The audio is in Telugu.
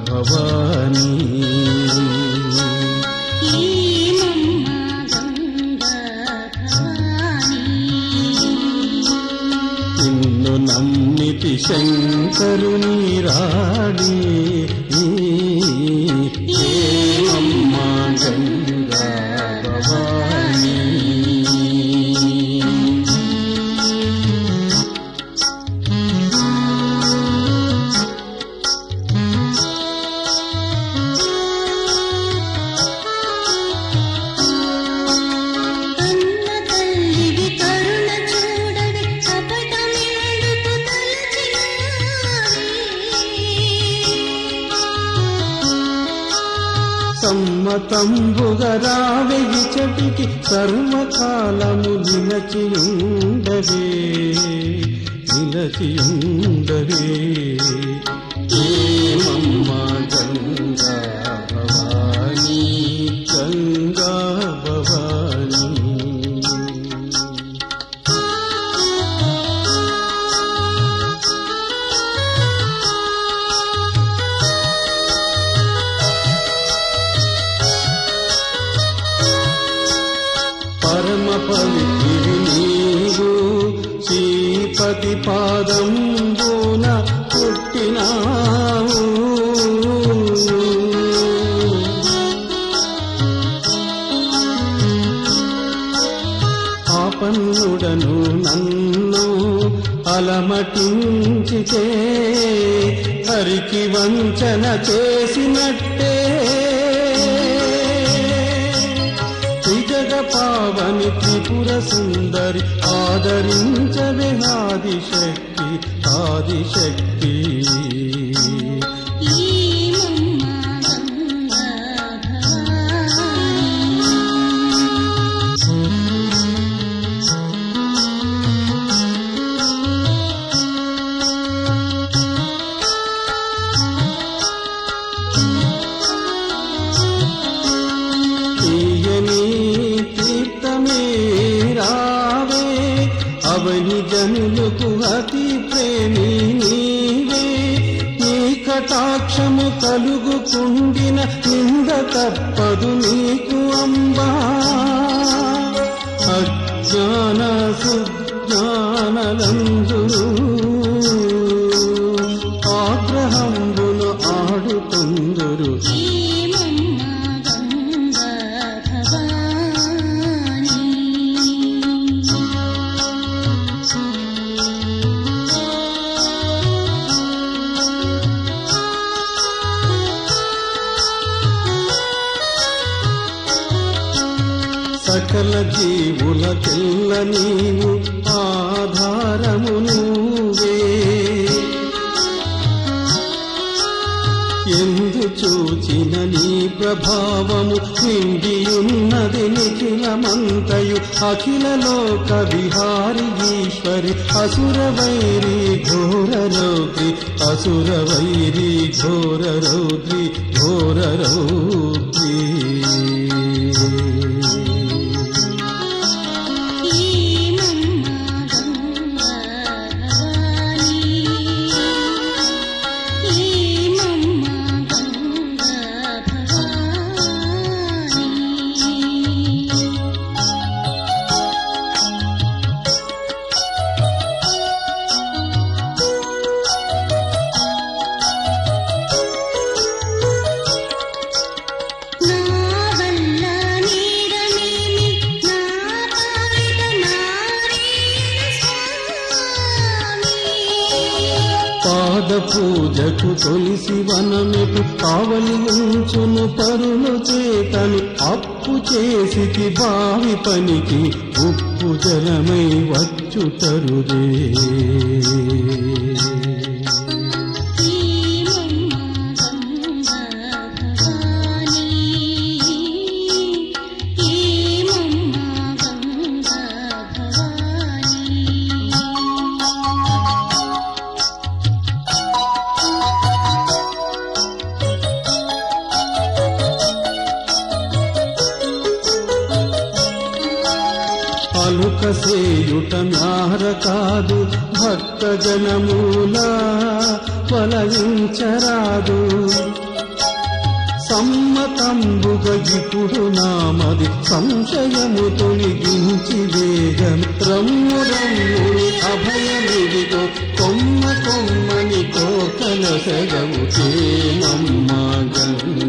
భవానీ ఏమమ్మ గంగా భవానీ నిన్ను నమ్మితి శంకరుని రాడి ఏమమ్మా గంగా భవానీ కన్న తల్లివి కరుణ చూడవి కపటమెందుకు తలచినావే సమ్మతంబుగరావెగి చటికి సర్వకాలము నిలచియుండవే నిలచియుండవే ఏమమ్మా గంగా భవానీ గంగా భవానీ పరమ పవిత్రి నీవు శ్రీపతి పాదంబున పుట్టినావు ఆపన్నుడను నన్ను అలమటించితే హరికి వంచన చేసినట్టే త్రిజగ పావని త్రిపుర సుందరి ఆదరించవే ఆదిశక్తి ఆదిశక్తి ఏమమ్మ గంగా భవానీ తీయని తీర్థమే రావే అవని జనులకు అతి ప్రేమి నీవే నీ కటాక్షము కలుగుకుండిన నింద తప్పదు నీకు అంబా అజ్ఞాన సుజ్ఞానలందును ఆగ్రహంబును ఆడుతుందురు ఏమమ్మ గంగా భవానీ సకల జీవుల తెల్ల నీవు ఆధారము నువ్వే ఎందు చూచిన నీ ప్రభావము నిండియున్నది నిఖిలమంతయు అఖిల లోక విహారి ఈశ్వరి అసుర వైరి ఘోర రౌద్రి అసుర వైరి ఘోర రౌద్రి ఘోర రౌద్రి ఏమమ్మ గంగా భవానీ ఏమమ్మ గంగా భవానీ నా వల్ల నీడమేమి నా పాలిట నారాయణ స్వామి పాద పూజకు తొలిసి వనమెటు కావలి ఉంచును పరులు చేతను అప్పు చేసికి బావి పనికి ఉప్పు జలమై వచ్చుటరుదే ఏమమ్మ గంగా భవానీ ఏమమ్మ గంగా భవానీ అలుక సేయుట మ్యార కాదు భక్త జనమూల వలయించరాదు సమ్మతంబుగ ఇప్పుడు నామది సంశయము తొలగించి వేగం రమ్ము రమ్ముని అభయమిడిగో కొమ్మ కొమ్మని కోకల సెగవు చేమమ్మ గంగ